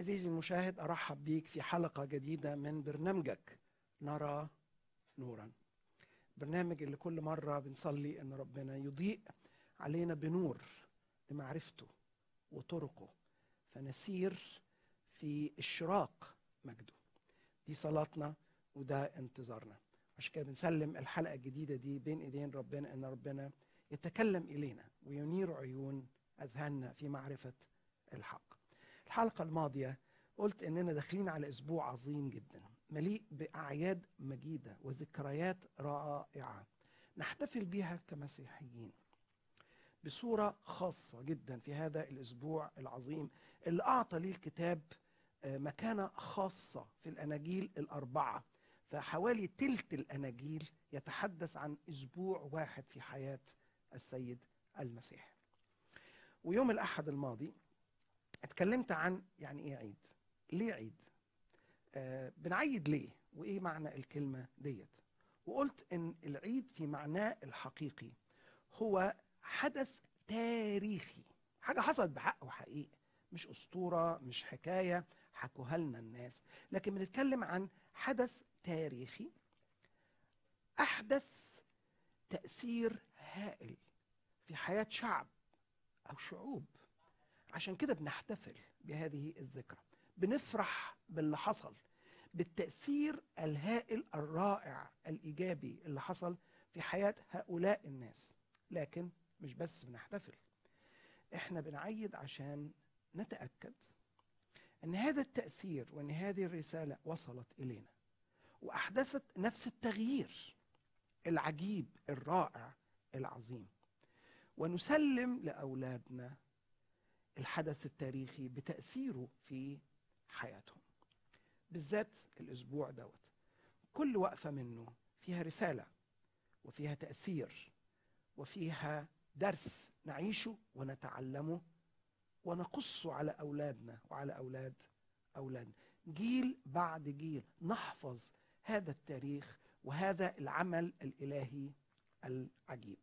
عزيزي المشاهد ارحب بيك في حلقه جديده من برنامجك نرى نورا برنامج اللي كل مره بنصلي ان ربنا يضيء علينا بنور لمعرفته وطرقه فنسير في اشراق مجده دي صلاتنا وده انتظارنا عشان كده بنسلم الحلقه الجديده دي بين ايدين ربنا ان ربنا يتكلم الينا وينير عيون اذهاننا في معرفه الحق الحلقه الماضيه قلت اننا داخلين على اسبوع عظيم جدا مليء باعياد مجيده وذكريات رائعه نحتفل بها كمسيحيين بصوره خاصه جدا في هذا الاسبوع العظيم اللي اعطى ليه الكتاب مكانه خاصه في الاناجيل الاربعه فحوالي تلت الاناجيل يتحدث عن اسبوع واحد في حياه السيد المسيح ويوم الاحد الماضي اتكلمت عن يعني ايه عيد ليه عيد آه بنعيد ليه وايه معنى الكلمه ديت وقلت ان العيد في معناه الحقيقي هو حدث تاريخي حاجه حصلت بحق وحقيقه مش اسطوره مش حكايه حكوها لنا الناس لكن بنتكلم عن حدث تاريخي احدث تاثير هائل في حياه شعب او شعوب عشان كده بنحتفل بهذه الذكرى بنفرح باللي حصل بالتاثير الهائل الرائع الايجابي اللي حصل في حياه هؤلاء الناس لكن مش بس بنحتفل احنا بنعيد عشان نتاكد ان هذا التاثير وان هذه الرساله وصلت الينا واحدثت نفس التغيير العجيب الرائع العظيم ونسلم لاولادنا الحدث التاريخي بتاثيره في حياتهم بالذات الاسبوع دوت كل وقفه منه فيها رساله وفيها تاثير وفيها درس نعيشه ونتعلمه ونقصه على اولادنا وعلى اولاد اولادنا جيل بعد جيل نحفظ هذا التاريخ وهذا العمل الالهي العجيب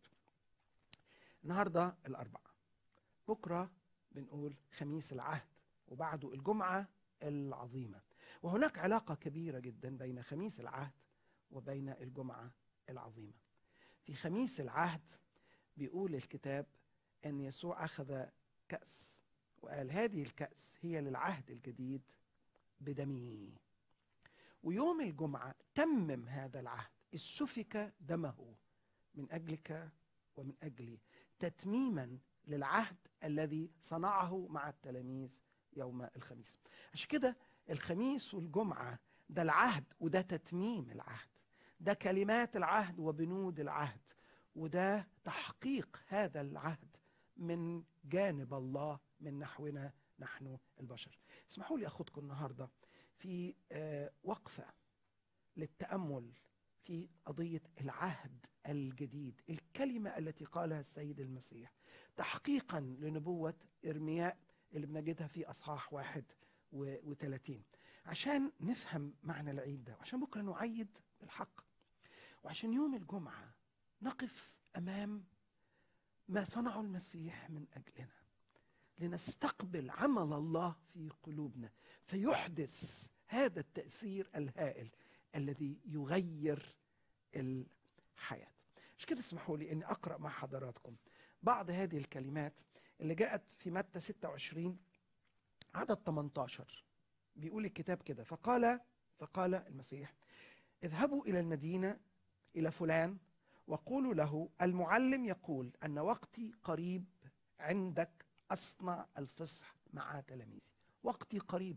النهارده الاربعاء بكره بنقول خميس العهد وبعده الجمعه العظيمه وهناك علاقه كبيره جدا بين خميس العهد وبين الجمعه العظيمه في خميس العهد بيقول الكتاب ان يسوع اخذ كاس وقال هذه الكاس هي للعهد الجديد بدمي ويوم الجمعه تمم هذا العهد اذ سفك دمه من اجلك ومن اجلي تتميما للعهد الذي صنعه مع التلاميذ يوم الخميس عشان كده الخميس والجمعه ده العهد وده تتميم العهد ده كلمات العهد وبنود العهد وده تحقيق هذا العهد من جانب الله من نحونا نحن البشر اسمحوا لي اخدكم النهارده في وقفه للتامل في قضيه العهد الجديد الكلمه التي قالها السيد المسيح تحقيقا لنبوه ارمياء اللي بنجدها في اصحاح واحد وثلاثين عشان نفهم معنى العيد ده وعشان بكره نعيد بالحق وعشان يوم الجمعه نقف امام ما صنعه المسيح من اجلنا لنستقبل عمل الله في قلوبنا فيحدث هذا التاثير الهائل الذي يغير الحياه مش كده اسمحوا لي اني اقرا مع حضراتكم بعض هذه الكلمات اللي جاءت في متى 26 عدد 18 بيقول الكتاب كده فقال فقال المسيح اذهبوا الى المدينه الى فلان وقولوا له المعلم يقول ان وقتي قريب عندك اصنع الفصح مع تلاميذي وقتي قريب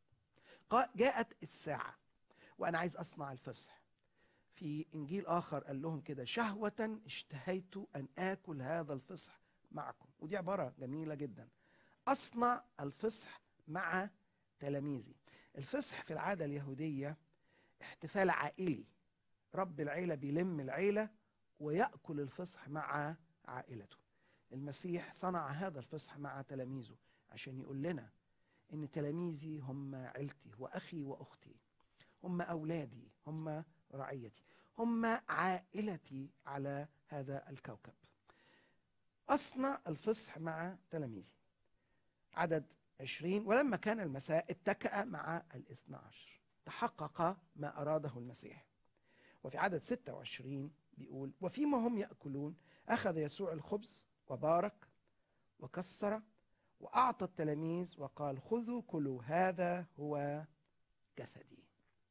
جاءت الساعه وانا عايز اصنع الفصح في انجيل اخر قال لهم كده شهوه اشتهيت ان اكل هذا الفصح معكم ودي عباره جميله جدا اصنع الفصح مع تلاميذي الفصح في العاده اليهوديه احتفال عائلي رب العيله بيلم العيله وياكل الفصح مع عائلته المسيح صنع هذا الفصح مع تلاميذه عشان يقول لنا ان تلاميذي هم عيلتي واخي واختي هم اولادي هم رعيتي هم عائلتي على هذا الكوكب اصنع الفصح مع تلاميذي عدد عشرين ولما كان المساء اتكأ مع الاثنى عشر تحقق ما أراده المسيح وفي عدد 26 بيقول وفيما هم يأكلون أخذ يسوع الخبز وبارك وكسر وأعطى التلاميذ وقال خذوا كلوا هذا هو جسدي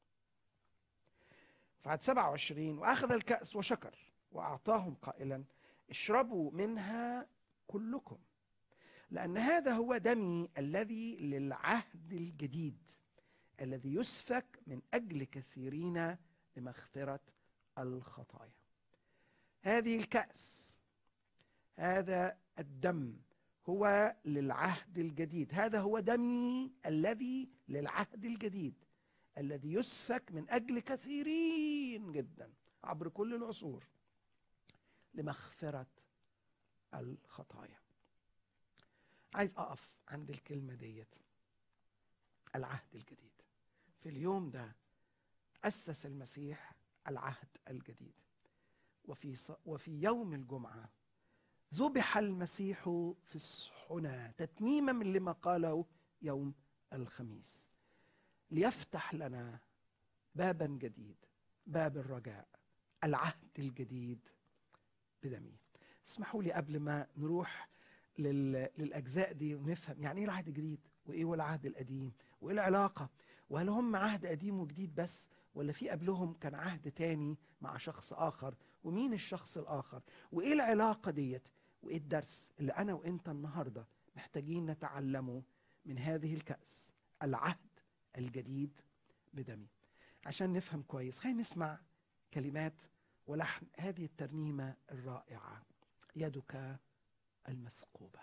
في عدد 27 وأخذ الكأس وشكر وأعطاهم قائلا اشربوا منها كلكم لأن هذا هو دمي الذي للعهد الجديد الذي يسفك من أجل كثيرين لمغفرة الخطايا هذه الكأس هذا الدم هو للعهد الجديد هذا هو دمي الذي للعهد الجديد الذي يسفك من أجل كثيرين جدا عبر كل العصور لمغفرة الخطايا عايز أقف عند الكلمة ديت العهد الجديد في اليوم ده أسس المسيح العهد الجديد وفي ص... وفي يوم الجمعة ذبح المسيح في الصحنة تتميما من لما قاله يوم الخميس ليفتح لنا بابا جديد باب الرجاء العهد الجديد بدمه اسمحوا لي قبل ما نروح لل... للأجزاء دي ونفهم يعني إيه العهد الجديد وإيه هو العهد القديم وإيه العلاقة وهل هم عهد قديم وجديد بس ولا في قبلهم كان عهد تاني مع شخص آخر ومين الشخص الآخر وإيه العلاقة ديت وإيه الدرس اللي أنا وإنت النهاردة محتاجين نتعلمه من هذه الكأس العهد الجديد بدمي عشان نفهم كويس خلينا نسمع كلمات ولحن هذه الترنيمة الرائعة يدك المثقوبه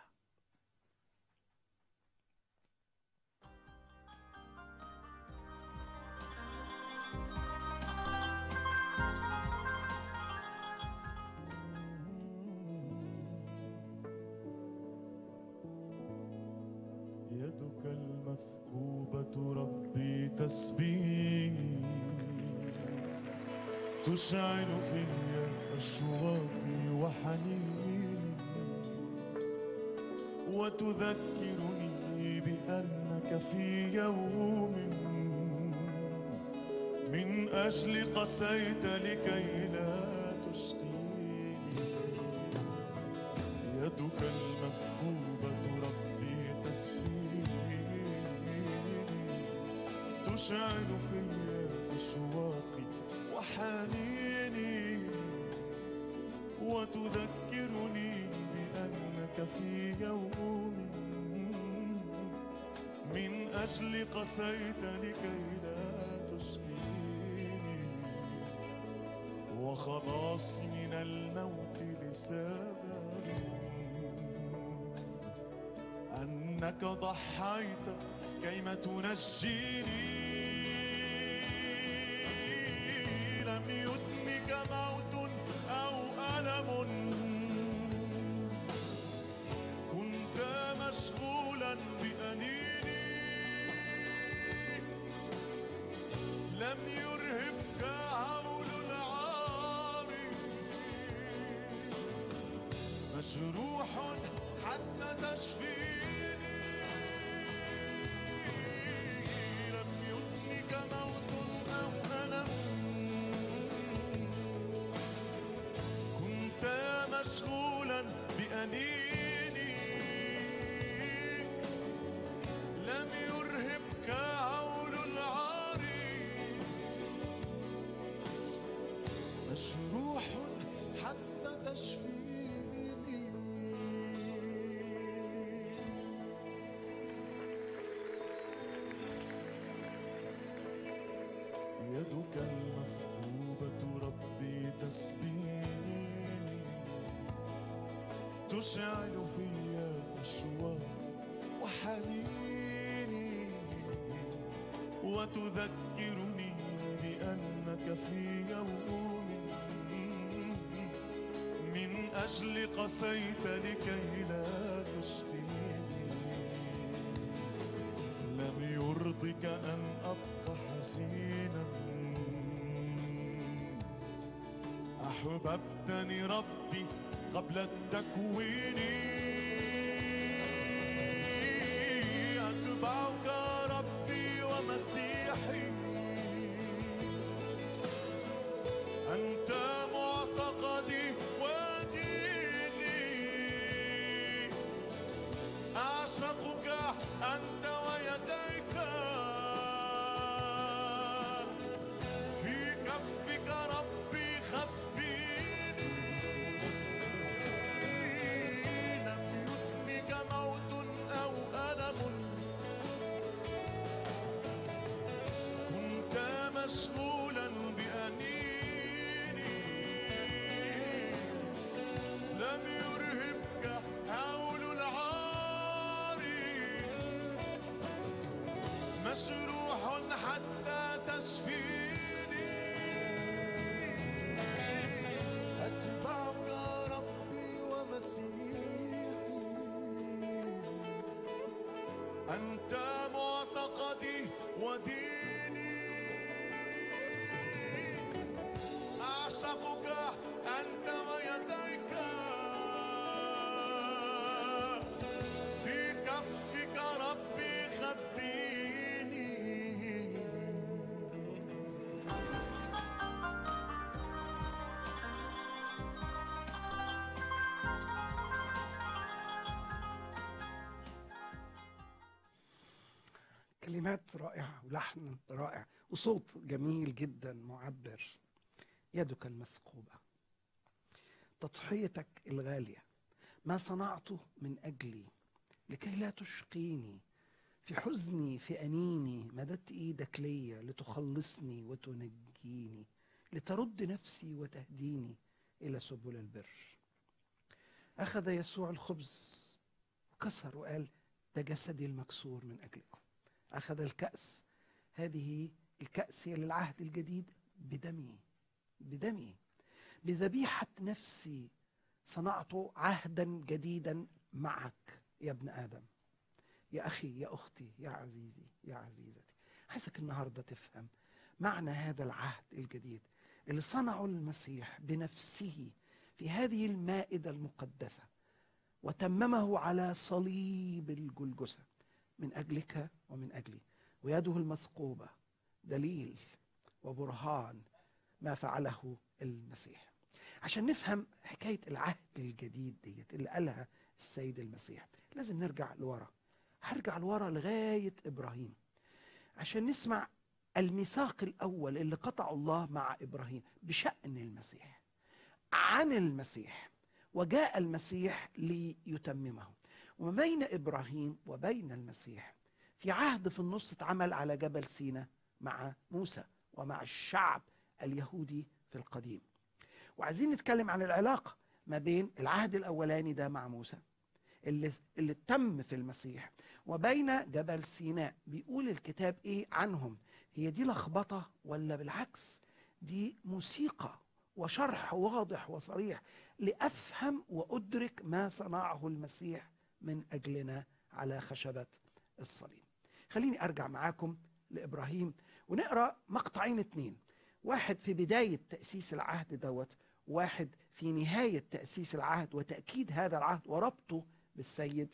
يدك المثقوبة ربي تسبيني تشعل في أشواقي وحنيني وتذكرني بأنك في يوم من أجل قسيت لكي لا تشقيني يدك المثقوبة ربي تسبيني تشعل في أشواقي وحنيني وتذكرني بأنك في يوم من أجل قسيت لكي لا تشقيني وخلاصي من الموت لسبب أنك ضحيت كيما تنجيني لم يدنك موت أو ألم كنت مشغولا بأنيني لم يرهبك هول العار مجروح حتى تشفيني لم يدنك موت أو ألم كنت مشغولا بأنيني لم يرهبك هول العار مجروح حتى تشفيني يدك المثقوبة ربي تسبيني تشعل في أشواق وحنيني وتذكرني بأنك في يوم من أجل قسيت لكي لا تشقيني لم يرضك أن أبقى حزينا أحببتني ربي قبل التكوين أعشقك أنت ويديك في كفك ربي خبيني لم يثنك موت أو ألم كنت مشغولا بأنيني لم يرهبك هول العار مشروح حتى تشفيني أتبعك ربي ومسيحي أنت معتقدي وديني أعشقك أنت ويديك في كفك ربي خبيني كلمات رائعة ولحن رائع وصوت جميل جدا معبر يدك المثقوبة تضحيتك الغالية ما صنعته من أجلي لكي لا تشقيني في حزني في أنيني مددت إيدك ليا لتخلصني وتنجيني لترد نفسي وتهديني إلى سبل البر أخذ يسوع الخبز وكسر وقال ده جسدي المكسور من أجلكم أخذ الكأس هذه الكأس هي للعهد الجديد بدمي بدمي بذبيحة نفسي صنعت عهدا جديدا معك يا ابن آدم يا أخي يا أختي يا عزيزي يا عزيزتي عايزك النهاردة تفهم معنى هذا العهد الجديد اللي صنعه المسيح بنفسه في هذه المائدة المقدسة وتممه على صليب الجلجسة من أجلك ومن أجلي ويده المثقوبة دليل وبرهان ما فعله المسيح عشان نفهم حكاية العهد الجديد ديت اللي قالها السيد المسيح لازم نرجع لورا هرجع لورا لغاية إبراهيم عشان نسمع الميثاق الأول اللي قطعه الله مع إبراهيم بشأن المسيح عن المسيح وجاء المسيح ليتممه وما بين إبراهيم وبين المسيح في عهد في النص اتعمل على جبل سينا مع موسى ومع الشعب اليهودي في القديم وعايزين نتكلم عن العلاقة ما بين العهد الأولاني ده مع موسى اللي, اللي تم في المسيح وبين جبل سيناء بيقول الكتاب ايه عنهم هي دي لخبطة ولا بالعكس دي موسيقى وشرح واضح وصريح لأفهم وأدرك ما صنعه المسيح من أجلنا على خشبة الصليب خليني أرجع معاكم لإبراهيم ونقرأ مقطعين اتنين واحد في بداية تأسيس العهد دوت واحد في نهاية تأسيس العهد وتأكيد هذا العهد وربطه بالسيد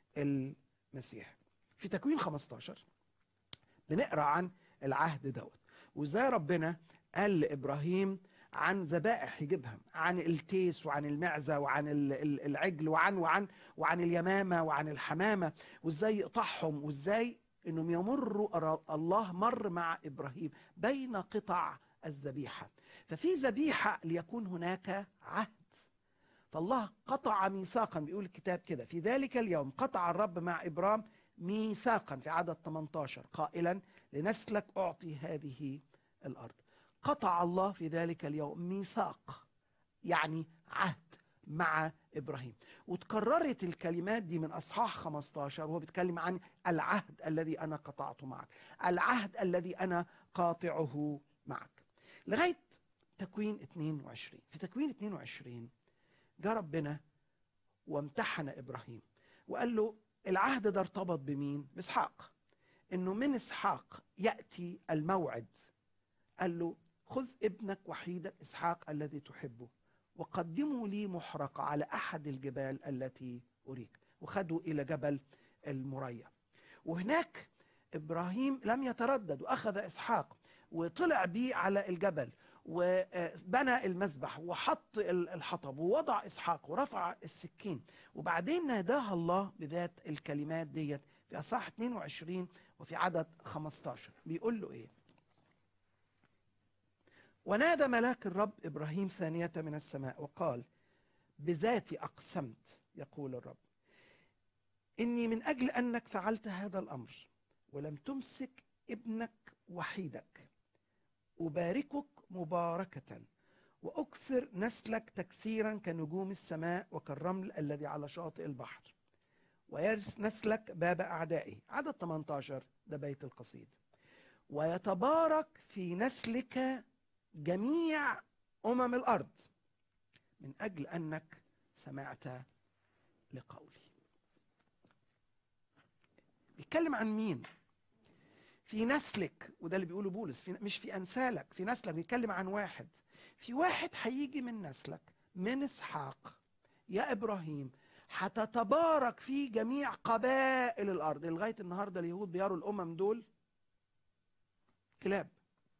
المسيح في تكوين 15 بنقرأ عن العهد دوت وازاي ربنا قال لإبراهيم عن ذبائح يجيبها عن التيس وعن المعزة وعن ال- ال- العجل وعن وعن وعن اليمامة وعن الحمامة وازاي يقطعهم وازاي انهم يمروا أرا- الله مر مع ابراهيم بين قطع الذبيحة ففي ذبيحة ليكون هناك عهد فالله قطع ميثاقا بيقول الكتاب كده في ذلك اليوم قطع الرب مع ابرام ميثاقا في عدد 18 قائلا لنسلك اعطي هذه الارض قطع الله في ذلك اليوم ميثاق يعني عهد مع ابراهيم وتكررت الكلمات دي من اصحاح 15 وهو بيتكلم عن العهد الذي انا قطعته معك العهد الذي انا قاطعه معك لغايه تكوين 22 في تكوين 22 جاء ربنا وامتحن ابراهيم وقال له العهد ده ارتبط بمين باسحاق انه من اسحاق ياتي الموعد قال له خذ ابنك وحيدك اسحاق الذي تحبه وقدموا لي محرقه على احد الجبال التي اريك وخدوا الى جبل المريا وهناك ابراهيم لم يتردد واخذ اسحاق وطلع بيه على الجبل وبنى المذبح وحط ال- الحطب ووضع اسحاق ورفع السكين وبعدين ناداها الله بذات الكلمات ديت في اصحاح 22 وفي عدد 15 بيقول له ايه ونادى ملاك الرب ابراهيم ثانيه من السماء وقال بذاتي اقسمت يقول الرب اني من اجل انك فعلت هذا الامر ولم تمسك ابنك وحيدك أباركك مباركة وأكثر نسلك تكثيرا كنجوم السماء وكالرمل الذي على شاطئ البحر ويرث نسلك باب أعدائه عدد 18 ده بيت القصيد ويتبارك في نسلك جميع أمم الأرض من أجل أنك سمعت لقولي بيتكلم عن مين في نسلك وده اللي بيقوله بولس في مش في انسالك في نسلك بيتكلم عن واحد في واحد هيجي من نسلك من اسحاق يا ابراهيم هتتبارك في جميع قبائل الارض لغايه النهارده اليهود بيروا الامم دول كلاب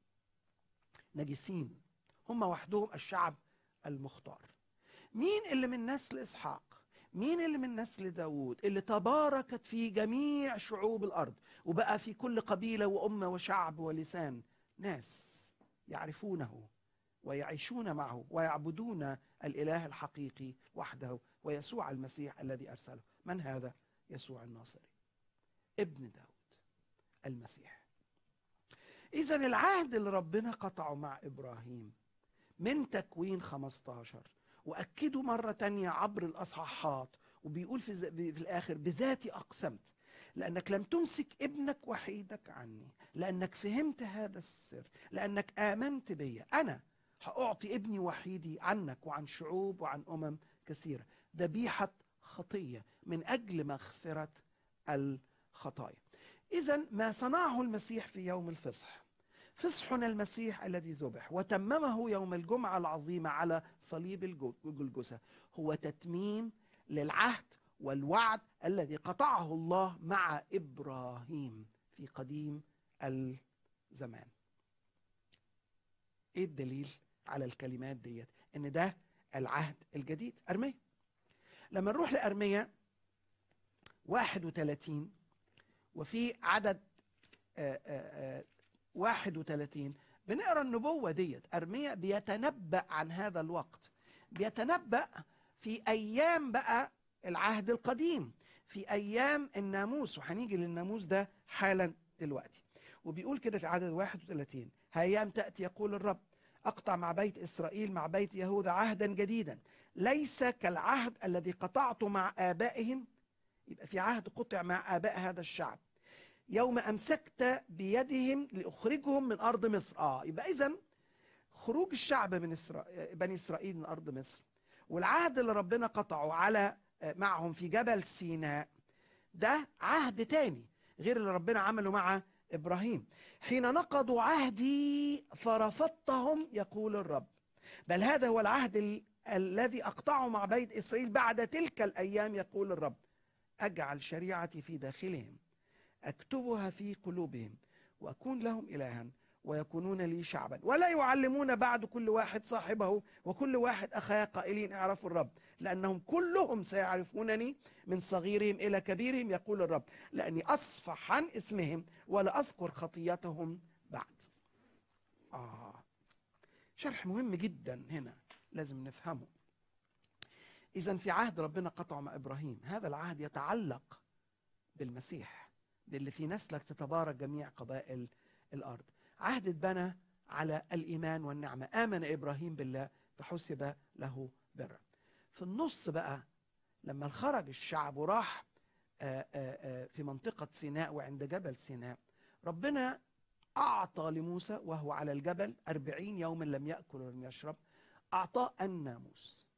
نجسين هم وحدهم الشعب المختار مين اللي من نسل اسحاق مين اللي من نسل داوود اللي تباركت في جميع شعوب الارض وبقى في كل قبيله وامه وشعب ولسان ناس يعرفونه ويعيشون معه ويعبدون الاله الحقيقي وحده ويسوع المسيح الذي ارسله من هذا يسوع الناصري ابن داود المسيح اذا العهد اللي ربنا قطعه مع ابراهيم من تكوين 15 واكده مره تانية عبر الاصحاحات وبيقول في, ز- في الاخر بذاتي اقسمت لانك لم تمسك ابنك وحيدك عني لانك فهمت هذا السر لانك امنت بي انا هاعطي ابني وحيدي عنك وعن شعوب وعن امم كثيره ذبيحه خطيه من اجل مغفره الخطايا اذا ما صنعه المسيح في يوم الفصح فصحنا المسيح الذي ذبح وتممه يوم الجمعة العظيمة على صليب الجو- الجلجسة هو تتميم للعهد والوعد الذي قطعه الله مع إبراهيم في قديم الزمان ايه الدليل على الكلمات ديت ان ده العهد الجديد ارميا لما نروح لارميا 31 وفي عدد آه، آه، آه، 31 بنقرا النبوه ديت ارميا بيتنبأ عن هذا الوقت بيتنبأ في ايام بقى العهد القديم في ايام الناموس وهنيجي للناموس ده حالا دلوقتي وبيقول كده في عدد 31 هايام تأتي يقول الرب أقطع مع بيت إسرائيل مع بيت يهوذا عهدا جديدا ليس كالعهد الذي قطعته مع آبائهم يبقى في عهد قطع مع آباء هذا الشعب يوم أمسكت بيدهم لأخرجهم من أرض مصر آه يبقى إذا خروج الشعب من إسرائيل بني إسرائيل من أرض مصر والعهد اللي ربنا قطعه على معهم في جبل سيناء ده عهد تاني غير اللي ربنا عمله مع إبراهيم حين نقضوا عهدي فرفضتهم يقول الرب بل هذا هو العهد ال- الذي أقطعه مع بيت إسرائيل بعد تلك الأيام يقول الرب أجعل شريعتي في داخلهم أكتبها في قلوبهم وأكون لهم إلها ويكونون لي شعبا ولا يعلمون بعد كل واحد صاحبه وكل واحد أخاه قائلين اعرفوا الرب لأنهم كلهم سيعرفونني من صغيرهم إلى كبيرهم يقول الرب لأني أصفح عن اسمهم ولا أذكر خطيتهم بعد آه شرح مهم جدا هنا لازم نفهمه إذا في عهد ربنا قطعه مع إبراهيم هذا العهد يتعلق بالمسيح باللي في نسلك تتبارك جميع قبائل الأرض عهد اتبنى على الإيمان والنعمة آمن إبراهيم بالله فحسب له برا في النص بقى لما خرج الشعب وراح آه، آه، آه، في منطقة سيناء وعند جبل سيناء ربنا أعطى لموسى وهو على الجبل أربعين يوما لم يأكل ولم يشرب أعطاه الناموس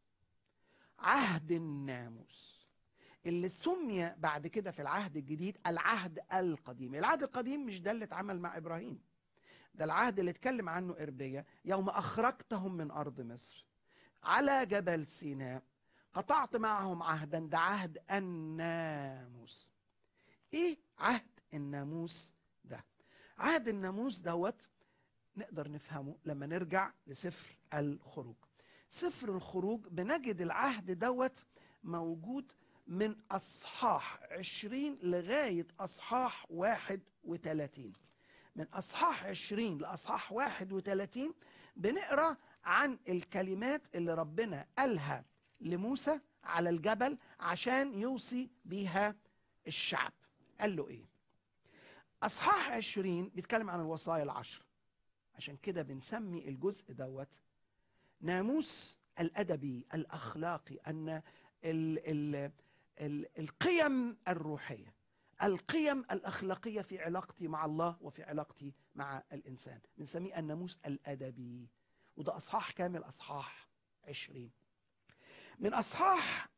عهد الناموس اللي سمي بعد كده في العهد الجديد العهد القديم العهد القديم مش ده اللي اتعمل مع إبراهيم ده العهد اللي اتكلم عنه إربيا يوم أخرجتهم من أرض مصر على جبل سيناء قطعت معهم عهدا ده عهد الناموس ايه عهد الناموس ده عهد الناموس دوت نقدر نفهمه لما نرجع لسفر الخروج سفر الخروج بنجد العهد دوت موجود من أصحاح عشرين لغاية أصحاح واحد وثلاثين من أصحاح عشرين لأصحاح واحد وثلاثين بنقرأ عن الكلمات اللي ربنا قالها لموسى على الجبل عشان يوصي بيها الشعب قال له ايه اصحاح عشرين بيتكلم عن الوصايا العشر عشان كده بنسمي الجزء دوت ناموس الادبي الاخلاقي ان ال ال ال القيم الروحيه القيم الاخلاقيه في علاقتي مع الله وفي علاقتي مع الانسان بنسميه الناموس الادبي وده اصحاح كامل اصحاح عشرين من اصحاح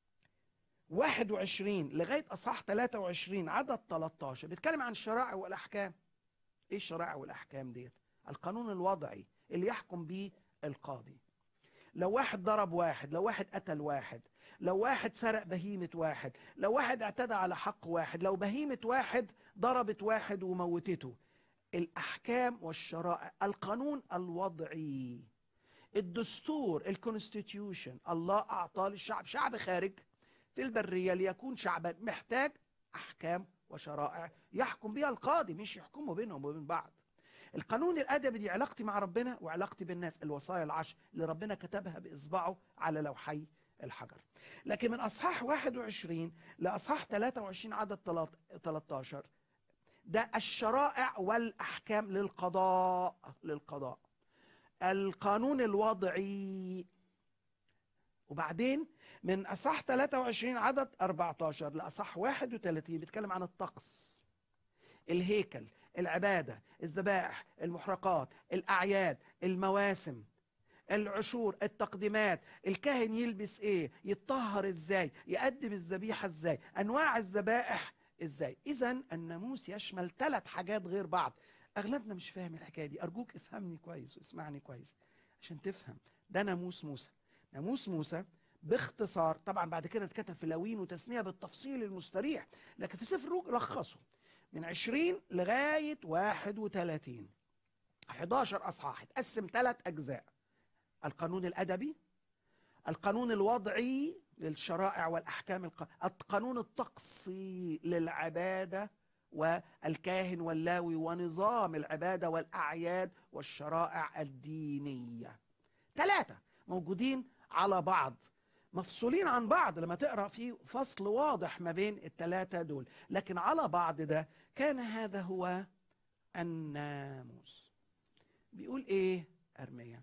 21 لغايه اصحاح 23 عدد 13 بيتكلم عن الشرائع والاحكام ايه الشرائع والاحكام ديت القانون الوضعي اللي يحكم بيه القاضي لو واحد ضرب واحد لو واحد قتل واحد لو واحد سرق بهيمة واحد لو واحد اعتدى على حق واحد لو بهيمة واحد ضربت واحد وموتته الأحكام والشرائع القانون الوضعي الدستور الكونستيتيوشن الله أعطاه للشعب شعب خارج في البرية ليكون شعبا محتاج أحكام وشرائع يحكم بها القاضي مش يحكموا بينهم وبين بعض القانون الادبي دي علاقتي مع ربنا وعلاقتي بالناس الوصايا العشر اللي ربنا كتبها باصبعه على لوحي الحجر لكن من اصحاح 21 لاصحاح 23 عدد 13 ده الشرائع والاحكام للقضاء للقضاء القانون الوضعي وبعدين من اصح 23 عدد 14 لاصح 31 بيتكلم عن الطقس الهيكل العباده الذبائح المحرقات الاعياد المواسم العشور التقديمات الكاهن يلبس ايه يتطهر ازاي يقدم الذبيحه ازاي انواع الذبائح ازاي اذا الناموس يشمل ثلاث حاجات غير بعض اغلبنا مش فاهم الحكايه دي ارجوك افهمني كويس واسمعني كويس عشان تفهم ده ناموس موسى ناموس موسى باختصار طبعا بعد كده اتكتب في لاوين وتثنيه بالتفصيل المستريح لكن في سفر الروج لخصه من 20 لغايه 31 11 اصحاح اتقسم ثلاث اجزاء القانون الادبي القانون الوضعي للشرائع والاحكام الق... القانون الطقسي للعباده والكاهن واللاوي ونظام العباده والاعياد والشرائع الدينيه ثلاثه موجودين على بعض مفصولين عن بعض لما تقرا في فصل واضح ما بين الثلاثه دول لكن على بعض ده كان هذا هو الناموس بيقول ايه ارميا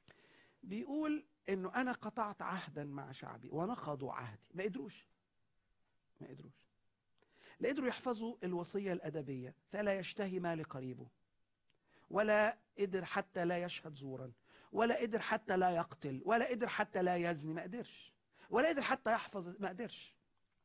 بيقول انه انا قطعت عهدا مع شعبي ونقضوا عهدي ما قدروش ما قدروش لا قدروا يحفظوا الوصيه الادبيه فلا يشتهي ما لقريبه ولا قدر حتى لا يشهد زورا ولا قدر حتى لا يقتل ولا قدر حتى لا يزني ما قدرش ولا قدر حتى يحفظ ما قدرش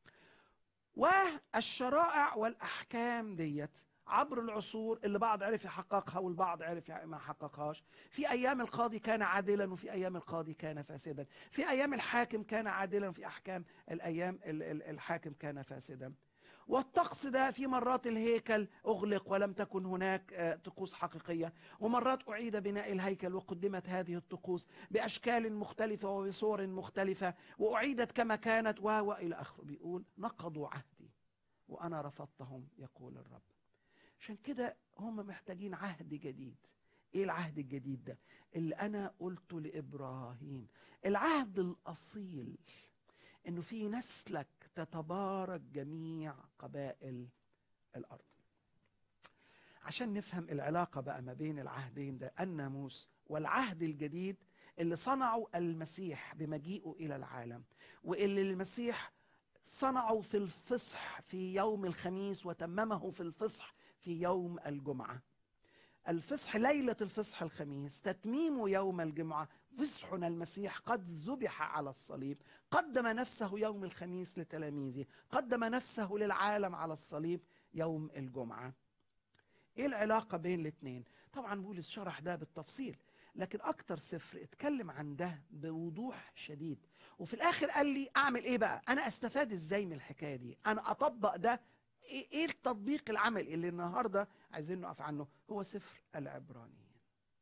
والشرائع والاحكام ديت عبر العصور اللي بعض عرف يحققها والبعض عرف ما يحققهاش في ايام القاضي كان عادلا وفي ايام القاضي كان فاسدا في ايام الحاكم كان عادلا وفي احكام الايام ال- ال- الحاكم كان فاسدا والطقس ده في مرات الهيكل اغلق ولم تكن هناك آه، طقوس حقيقيه ومرات اعيد بناء الهيكل وقدمت هذه الطقوس باشكال مختلفه وبصور مختلفه واعيدت كما كانت و والى اخره بيقول نقضوا عهدي وانا رفضتهم يقول الرب عشان كده هم محتاجين عهد جديد ايه العهد الجديد ده اللي انا قلته لابراهيم العهد الاصيل انه في نسلك تتبارك جميع قبائل الارض عشان نفهم العلاقة بقى ما بين العهدين ده الناموس والعهد الجديد اللي صنعه المسيح بمجيئه إلى العالم واللي المسيح صنعه في الفصح في يوم الخميس وتممه في الفصح في يوم الجمعة الفصح ليلة الفصح الخميس تتميم يوم الجمعة فصحنا المسيح قد ذبح على الصليب قدم نفسه يوم الخميس لتلاميذه قدم نفسه للعالم على الصليب يوم الجمعة ايه العلاقة بين الاثنين طبعا بولس شرح ده بالتفصيل لكن اكتر سفر اتكلم عن ده بوضوح شديد وفي الاخر قال لي اعمل ايه بقى انا استفاد ازاي من الحكاية دي انا اطبق ده ايه إيه التطبيق العملي اللي النهارده عايزين نقف عنه هو سفر العبرانيين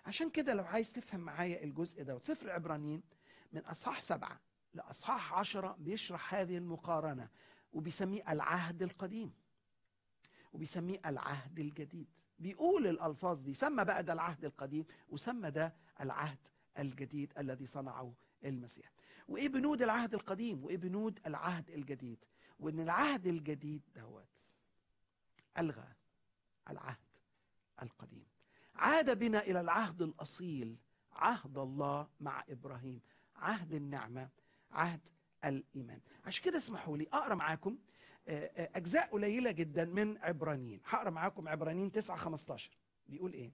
عشان كده لو عايز تفهم معايا الجزء ده سفر العبرانيين من اصحاح سبعه لاصحاح عشره بيشرح هذه المقارنه وبيسميه العهد القديم وبيسميه العهد الجديد بيقول الالفاظ دي سمى بقى ده العهد القديم وسمى ده العهد الجديد الذي صنعه المسيح وايه بنود العهد القديم وايه بنود العهد الجديد وان العهد الجديد دوت الغى العهد القديم عاد بنا الى العهد الاصيل عهد الله مع ابراهيم عهد النعمه عهد الايمان عشان كده اسمحوا لي اقرا معاكم آه، آه، اجزاء قليله جدا من عبرانيين هقرا معاكم عبرانيين 9 15 بيقول ايه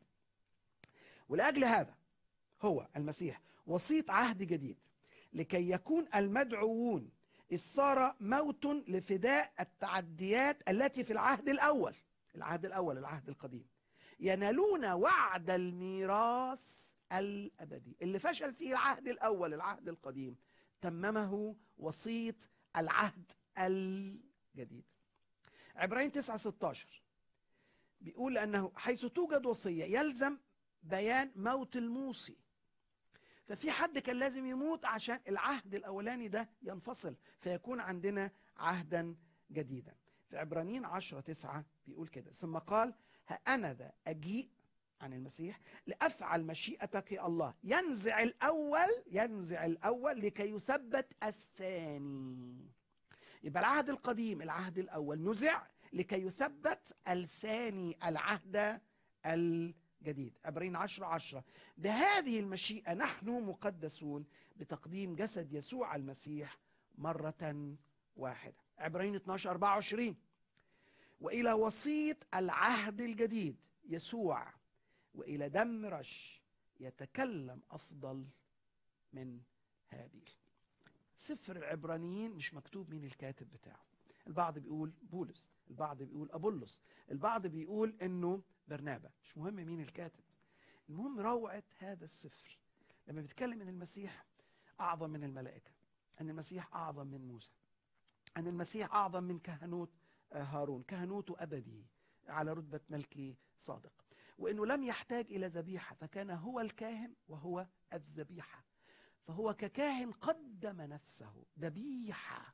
ولاجل هذا هو المسيح وسيط عهد جديد لكي يكون المدعوون إذ صار موت لفداء التعديات التي في العهد الأول العهد الأول العهد القديم ينالون وعد الميراث الأبدي اللي فشل فيه العهد الأول العهد القديم تممه وسيط العهد الجديد عبرين 9 16 بيقول أنه حيث توجد وصية يلزم بيان موت الموصي ففي حد كان لازم يموت عشان العهد الاولاني ده ينفصل فيكون عندنا عهدا جديدا في عبرانيين 10 9 بيقول كده ثم قال ها انا ذا اجيء عن المسيح لافعل مشيئتك يا الله ينزع الاول ينزع الاول لكي يثبت الثاني يبقى العهد القديم العهد الاول نزع لكي يثبت الثاني العهد الجديد عبرين 10 10 بهذه المشيئة نحن مقدسون بتقديم جسد يسوع المسيح مرة واحدة عبرين 12 24 وإلى وسيط العهد الجديد يسوع وإلى دم رش يتكلم أفضل من هابيل سفر العبرانيين مش مكتوب مين الكاتب بتاعه البعض بيقول بولس البعض بيقول أبولس البعض بيقول إنه برنابا مش مهم مين الكاتب المهم روعة هذا السفر لما بيتكلم ان المسيح اعظم من الملائكة ان المسيح اعظم من موسى ان المسيح اعظم من كهنوت آه، هارون كهنوته ابدي على رتبة ملكي صادق وانه لم يحتاج الى ذبيحة فكان هو الكاهن وهو الذبيحة فهو ككاهن قدم نفسه ذبيحة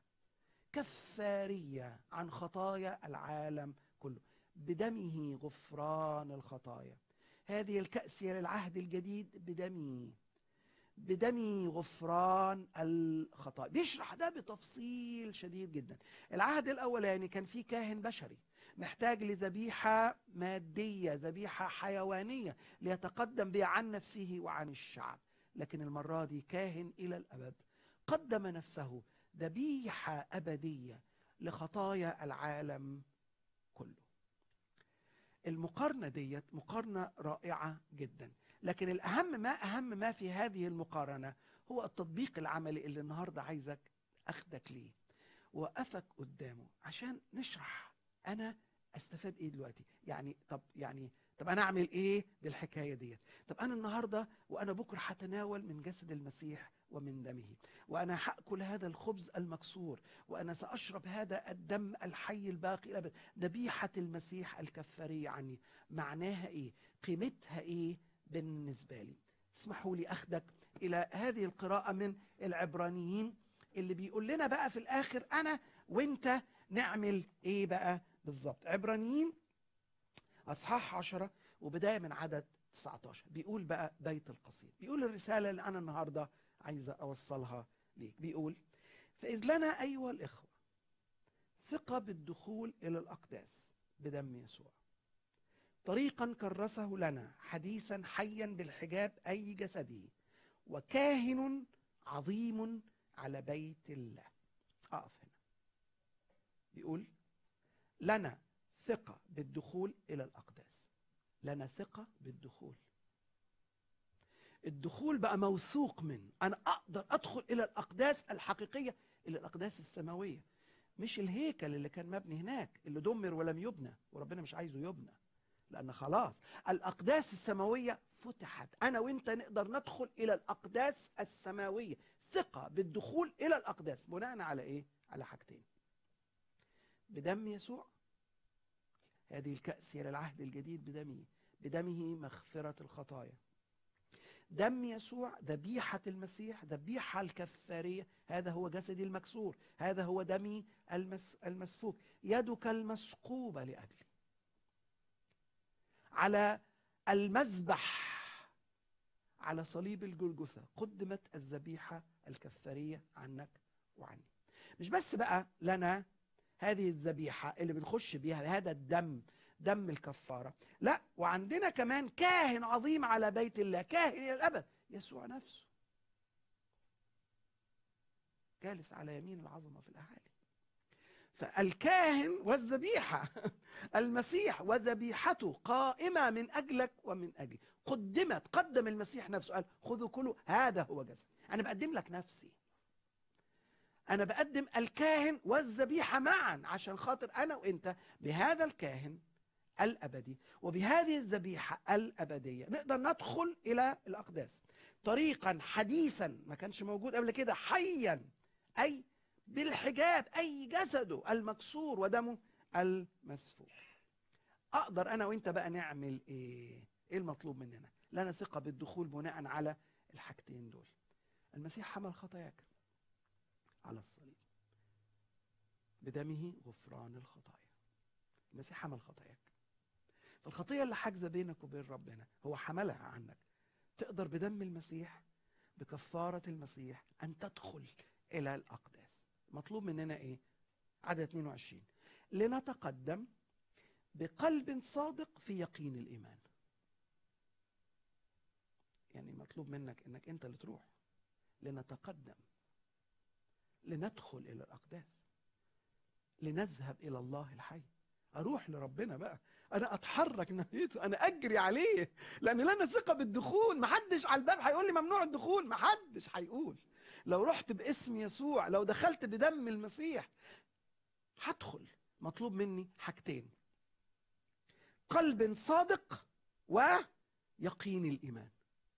كفارية عن خطايا العالم كله بدمه غفران الخطايا هذه الكأس هي للعهد الجديد بدمي بدمي غفران الخطايا بيشرح ده بتفصيل شديد جدا العهد الأولاني كان فيه كاهن بشري محتاج لذبيحة مادية ذبيحة حيوانية ليتقدم بها عن نفسه وعن الشعب لكن المرة دي كاهن إلى الأبد قدم نفسه ذبيحة أبدية لخطايا العالم كله المقارنة ديت مقارنة رائعة جدا لكن الأهم ما أهم ما في هذه المقارنة هو التطبيق العملي اللي النهاردة عايزك أخدك ليه وقفك قدامه عشان نشرح أنا استفاد ايه دلوقتي يعني طب يعني طب انا اعمل ايه بالحكايه ديت طب انا النهارده وانا بكره هتناول من جسد المسيح ومن دمه وانا هاكل هذا الخبز المكسور وانا ساشرب هذا الدم الحي الباقي الابد ذبيحه المسيح الكفاريه عني معناها ايه قيمتها ايه بالنسبه لي اسمحوا لي اخدك الى هذه القراءه من العبرانيين اللي بيقول لنا بقى في الاخر انا وانت نعمل ايه بقى بالظبط عبرانيين اصحاح عشرة وبدايه من عدد 19 بيقول بقى بيت القصيد بيقول الرساله اللي انا النهارده عايزه اوصلها ليك بيقول فاذ لنا ايها الاخوه ثقه بالدخول الى الاقداس بدم يسوع طريقا كرسه لنا حديثا حيا بالحجاب اي جسده وكاهن عظيم على بيت الله اقف هنا بيقول لنا ثقة بالدخول إلى الأقداس لنا ثقة بالدخول الدخول بقى موثوق منه أنا أقدر أدخل إلى الأقداس الحقيقية إلى الأقداس السماوية مش الهيكل اللي كان مبني هناك اللي دمر ولم يبنى وربنا مش عايزه يبنى لأن خلاص الأقداس السماوية فتحت أنا وإنت نقدر ندخل إلى الأقداس السماوية ثقة بالدخول إلى الأقداس بناء على إيه؟ على حاجتين بدم يسوع هذه الكأس هي للعهد الجديد بدمه بدمه مغفرة الخطايا دم يسوع ذبيحة المسيح ذبيحة الكفارية هذا هو جسدي المكسور هذا هو دمي المس المسفوك يدك المسكوبة لأجلي على المذبح على صليب الجلجثة قدمت الذبيحة الكفارية عنك وعني مش بس بقى لنا هذه الذبيحة اللي بنخش بيها هذا الدم دم الكفارة لا وعندنا كمان كاهن عظيم على بيت الله كاهن إلى الأبد يسوع نفسه جالس على يمين العظمة في الأعالي فالكاهن والذبيحة المسيح وذبيحته قائمة من أجلك ومن أجلي قدمت قدم المسيح نفسه قال خذوا كلوا هذا هو جسد أنا بقدم لك نفسي أنا بقدم الكاهن والذبيحة معا عشان خاطر أنا وأنت بهذا الكاهن الأبدي وبهذه الذبيحة الأبدية نقدر ندخل إلى الأقداس طريقا حديثا ما كانش موجود قبل كده حيا أي بالحجاب أي جسده المكسور ودمه المسفوك أقدر أنا وأنت بقى نعمل إيه إيه المطلوب مننا لنا ثقة بالدخول بناء على الحاجتين دول المسيح حمل خطاياك على الصليب بدمه غفران الخطايا المسيح حمل خطاياك فالخطيه اللي حاجزه بينك وبين ربنا هو حملها عنك تقدر بدم المسيح بكفاره المسيح ان تدخل الى الاقداس مطلوب مننا ايه عدد 22 لنتقدم بقلب صادق في يقين الايمان يعني مطلوب منك انك انت اللي تروح لنتقدم لندخل الى الاقداس لنذهب الى الله الحي اروح لربنا بقى انا اتحرك ناحيته انا اجري عليه لان لنا ثقه بالدخول محدش على الباب هيقول لي ممنوع الدخول محدش هيقول لو رحت باسم يسوع لو دخلت بدم المسيح هدخل مطلوب مني حاجتين قلب صادق ويقين الايمان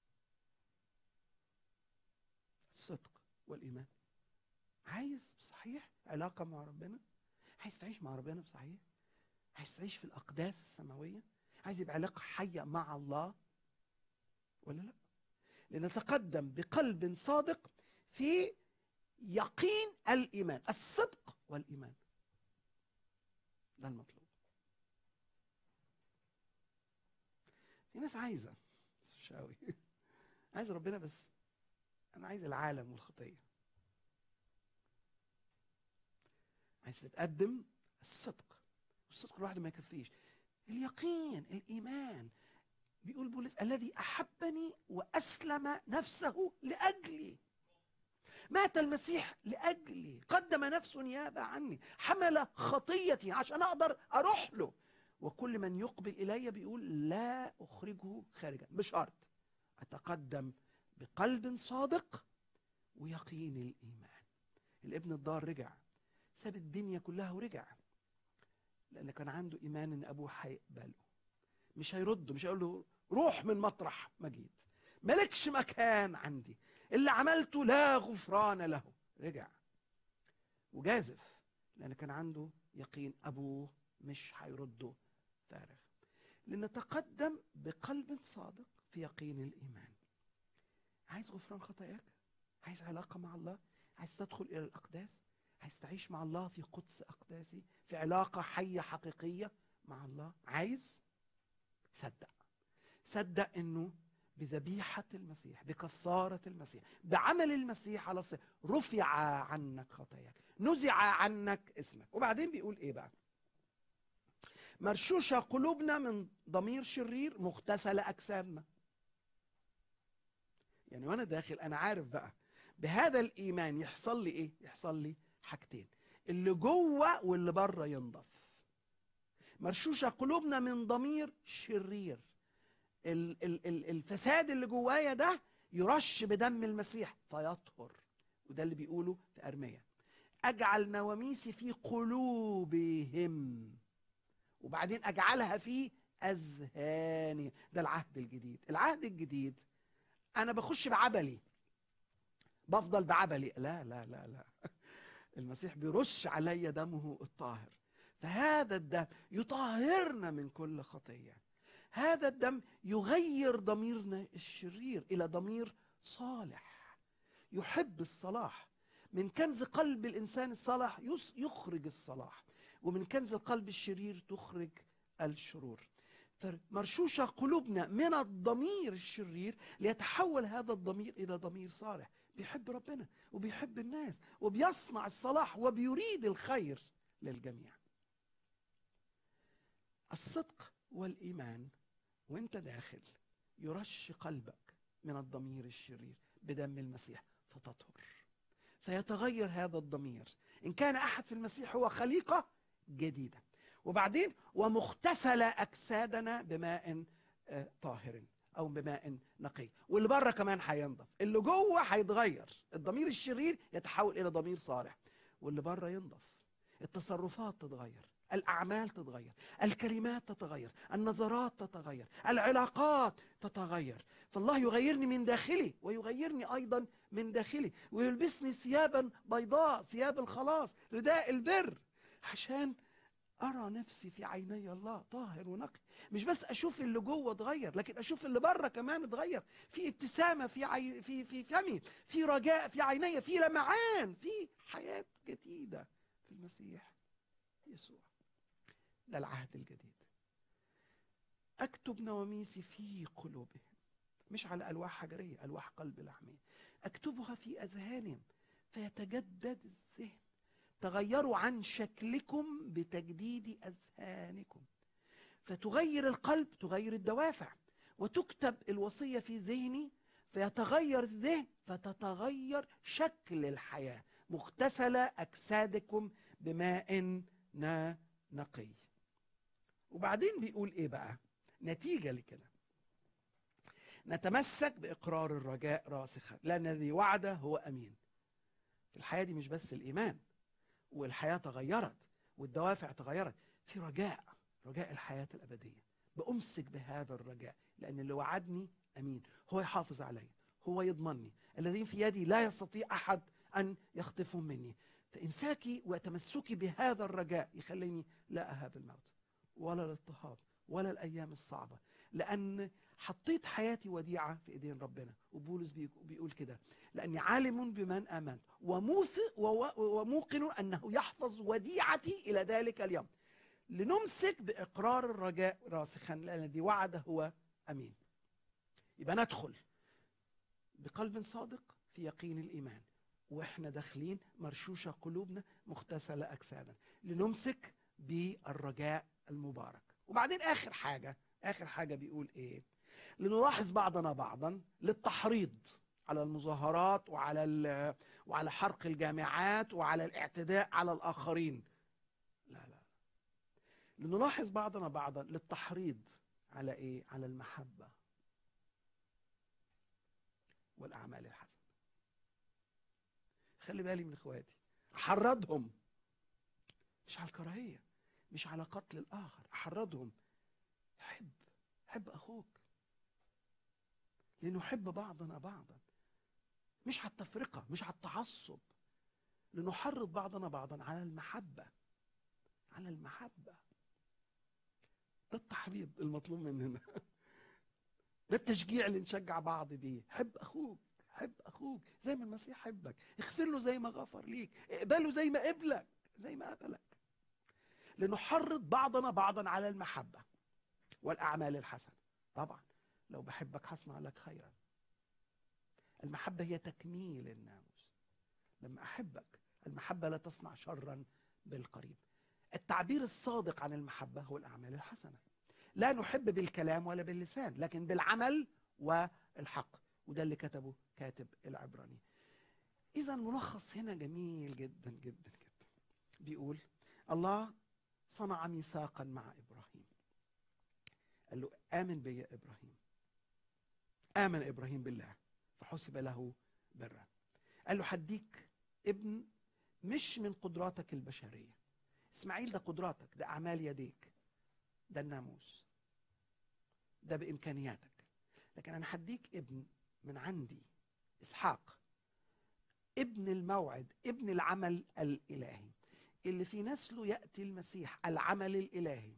الصدق والايمان عايز صحيح علاقه مع ربنا عايز تعيش مع ربنا بصحيح عايز تعيش في الاقداس السماويه عايز يبقى علاقه حيه مع الله ولا لا لنتقدم بقلب صادق في يقين الايمان الصدق والايمان ده المطلوب في ناس عايزه بس مش قوي عايز ربنا بس انا عايز العالم والخطيه عايز تتقدم الصدق والصدق لوحده ما يكفيش اليقين الايمان بيقول بولس الذي احبني واسلم نفسه لاجلي مات المسيح لاجلي قدم نفسه نيابه عني حمل خطيتي عشان اقدر اروح له وكل من يقبل الي بيقول لا اخرجه خارجا بشرط اتقدم بقلب صادق ويقين الايمان الابن الضال رجع ساب الدنيا كلها ورجع لان كان عنده ايمان ان ابوه هيقبله مش هيرده مش هيقول له روح من مطرح ما جيت مالكش مكان عندي اللي عملته لا غفران له رجع وجازف لان كان عنده يقين ابوه مش هيرده فارغ لنتقدم بقلب صادق في يقين الايمان عايز غفران خطاياك عايز علاقه مع الله عايز تدخل الى الاقداس عايز تعيش مع الله في قدس اقداسي في علاقه حيه حقيقيه مع الله عايز صدق صدق انه بذبيحة المسيح بكفارة المسيح بعمل المسيح على الصليب رفع عنك خطاياك نزع عنك اسمك وبعدين بيقول ايه بقى مرشوشة قلوبنا من ضمير شرير مغتسلة أجسامنا يعني وأنا داخل أنا عارف بقى بهذا الإيمان يحصل لي إيه؟ يحصل لي حاجتين اللي جوه واللي بره ينضف مرشوشة قلوبنا من ضمير شرير ال- ال- ال- الفساد اللي جوايا ده يرش بدم المسيح فيطهر وده اللي بيقوله في أرمية أجعل نواميسي في قلوبهم وبعدين أجعلها في أذهانهم ده العهد الجديد العهد الجديد أنا بخش بعبلي بفضل بعبلي لا لا لا لا المسيح بيرش علي دمه الطاهر فهذا الدم يطهرنا من كل خطيه هذا الدم يغير ضميرنا الشرير الى ضمير صالح يحب الصلاح من كنز قلب الانسان الصالح يس- يخرج الصلاح ومن كنز القلب الشرير تخرج الشرور فمرشوشة قلوبنا من الضمير الشرير ليتحول هذا الضمير إلى ضمير صالح بيحب ربنا وبيحب الناس وبيصنع الصلاح وبيريد الخير للجميع الصدق والإيمان وانت داخل يرش قلبك من الضمير الشرير بدم المسيح فتطهر فيتغير هذا الضمير إن كان أحد في المسيح هو خليقة جديدة وبعدين ومغتسل أجسادنا بماء آه، طاهر أو بماء نقي واللي بره كمان هينضف اللي جوه هيتغير الضمير الشرير يتحول إلى ضمير صالح واللي بره ينضف التصرفات تتغير الأعمال تتغير الكلمات تتغير النظرات تتغير العلاقات تتغير فالله يغيرني من داخلي ويغيرني أيضا من داخلي ويلبسني ثيابا بيضاء ثياب الخلاص رداء البر عشان أرى نفسي في عيني الله طاهر ونقي مش بس أشوف اللي جوه اتغير لكن أشوف اللي بره كمان اتغير في ابتسامة في عي... في في فمي في رجاء في عيني في لمعان في حياة جديدة في المسيح يسوع ده العهد الجديد أكتب نواميسي في قلوبهم مش على ألواح حجرية ألواح قلب لحمية أكتبها في أذهانهم فيتجدد الذهن تغيروا عن شكلكم بتجديد أذهانكم فتغير القلب تغير الدوافع وتكتب الوصية في ذهني فيتغير الذهن فتتغير شكل الحياة مغتسلة أجسادكم بماء نا نقي وبعدين بيقول ايه بقى نتيجة لكده نتمسك بإقرار الرجاء راسخا لأن الذي وعد هو أمين في الحياة دي مش بس الإيمان والحياة تغيرت والدوافع تغيرت في رجاء رجاء الحياة الأبدية بأمسك بهذا الرجاء لأن اللي وعدني أمين هو يحافظ علي هو يضمنني الذين في يدي لا يستطيع أحد أن يخطفهم مني فإمساكي وتمسكي بهذا الرجاء يخليني لا أهاب الموت ولا الاضطهاد ولا الأيام الصعبة لأن حطيت حياتي وديعة في إيدين ربنا وبولس بي- بيقول كده لأني عالم بمن آمنت وموثق وو- وموقن أنه يحفظ وديعتي إلى ذلك اليوم لنمسك بإقرار الرجاء راسخا لأن الذي وعد هو أمين يبقى ندخل بقلب صادق في يقين الإيمان واحنا داخلين مرشوشة قلوبنا مغتسلة أجسادنا لنمسك بالرجاء المبارك وبعدين آخر حاجة آخر حاجة بيقول إيه لنلاحظ بعضنا بعضا للتحريض على المظاهرات وعلى ال- وعلى حرق الجامعات وعلى الاعتداء على الآخرين لا لا لنلاحظ بعضنا بعضا للتحريض على ايه على المحبة والأعمال الحسنة خلي بالي من اخواتي احرضهم مش على الكراهية مش على قتل الآخر احرضهم حب حب أخوك لنحب بعضنا بعضا مش على التفرقة مش على التعصب لنحرض بعضنا بعضا على المحبة على المحبة ده التحريض المطلوب مننا ده التشجيع اللي نشجع بعض بيه حب أخوك حب أخوك زي ما المسيح حبك اغفر له زي ما غفر ليك اقبله زي ما قبلك زي ما قبلك لنحرض بعضنا بعضا على المحبة والأعمال الحسنة طبعا لو بحبك هصنع لك خيرا المحبة هي تكميل الناموس لما أحبك المحبة لا تصنع شرا بالقريب التعبير الصادق عن المحبة هو الأعمال الحسنة لا نحب بالكلام ولا باللسان لكن بالعمل والحق وده اللي كتبه كاتب العبراني إذا ملخص هنا جميل جدا جدا جدا بيقول الله صنع ميثاقا مع إبراهيم قال له آمن بي يا إبراهيم آمن إبراهيم بالله فحسب له برا قال له هديك ابن مش من قدراتك البشرية إسماعيل ده قدراتك ده أعمال يديك ده الناموس ده بإمكانياتك لكن أنا هديك ابن من عندي إسحاق ابن الموعد ابن العمل الإلهي اللي في نسله يأتي المسيح العمل الإلهي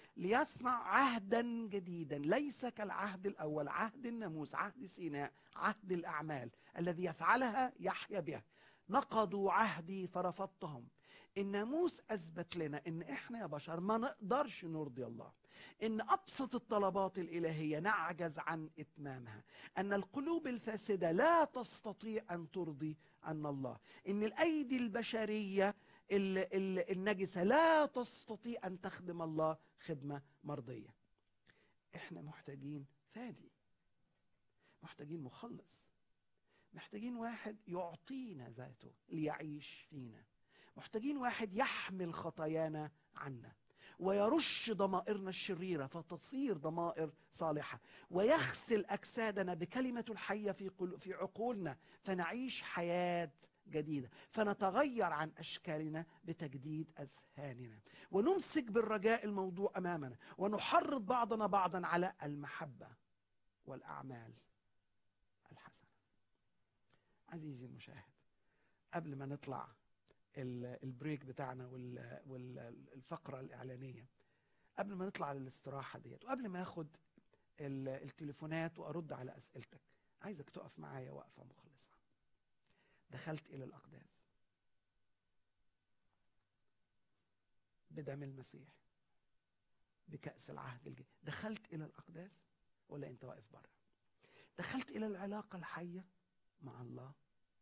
ليصنع عهدا جديدا ليس كالعهد الاول عهد الناموس عهد سيناء عهد الاعمال الذي يفعلها يحيا بها نقضوا عهدي فرفضتهم الناموس اثبت لنا ان احنا يا بشر ما نقدرش نرضي الله ان ابسط الطلبات الالهيه نعجز عن اتمامها ان القلوب الفاسده لا تستطيع ان ترضي ان الله ان الايدي البشريه ال- ال- النجسه لا تستطيع ان تخدم الله خدمه مرضيه احنا محتاجين فادي محتاجين مخلص محتاجين واحد يعطينا ذاته ليعيش فينا محتاجين واحد يحمل خطايانا عنا ويرش ضمائرنا الشريره فتصير ضمائر صالحه ويغسل اجسادنا بكلمه الحيه في قلو- في عقولنا فنعيش حياه جديده فنتغير عن اشكالنا بتجديد اذهاننا ونمسك بالرجاء الموضوع امامنا ونحرض بعضنا بعضا على المحبه والاعمال الحسنه عزيزي المشاهد قبل ما نطلع ال- البريك بتاعنا وال- والفقره الاعلانيه قبل ما نطلع للاستراحه ديت وقبل ما اخد ال- التليفونات وارد على اسئلتك عايزك تقف معايا وقفه مخلصه دخلت الى الاقداس بدم المسيح بكأس العهد الجديد دخلت الى الاقداس ولا انت واقف بره دخلت الى العلاقه الحيه مع الله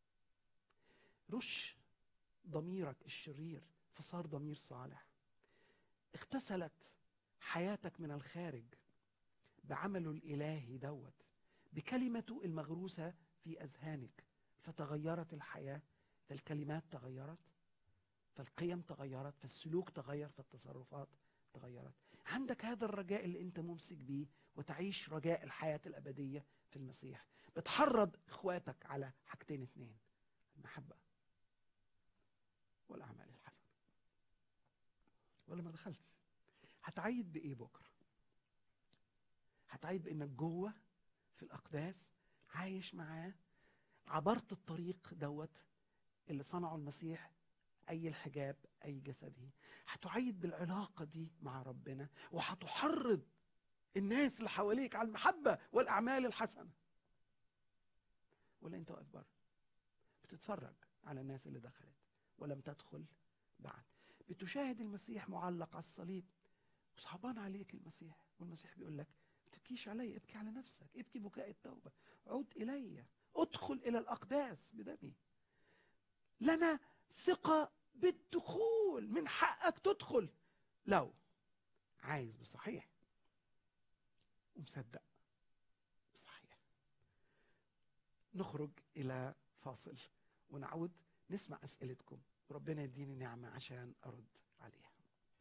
رش ضميرك الشرير فصار ضمير صالح اغتسلت حياتك من الخارج بعمله الالهي دوت بكلمته المغروسه في اذهانك فتغيرت الحياه فالكلمات تغيرت فالقيم تغيرت فالسلوك تغير فالتصرفات تغيرت عندك هذا الرجاء اللي انت ممسك بيه وتعيش رجاء الحياه الابديه في المسيح بتحرض اخواتك على حاجتين اتنين المحبه والاعمال الحسنه ولا ما دخلتش هتعيد بايه بكره هتعيد بانك جوه في الاقداس عايش معاه عبرت الطريق دوت اللي صنعه المسيح اي الحجاب اي جسده هتعيد بالعلاقه دي مع ربنا وهتحرض الناس اللي حواليك على المحبه والاعمال الحسنه ولا انت واقف بره بتتفرج على الناس اللي دخلت ولم تدخل بعد بتشاهد المسيح معلق على الصليب وصعبان عليك المسيح والمسيح بيقول لك ما تبكيش علي ابكي على نفسك ابكي بكاء التوبة عود إلي ادخل إلى الأقداس بدمي لنا ثقة بالدخول من حقك تدخل لو عايز بصحيح ومصدق بصحيح نخرج إلى فاصل ونعود نسمع أسئلتكم وربنا يديني نعمة عشان أرد عليها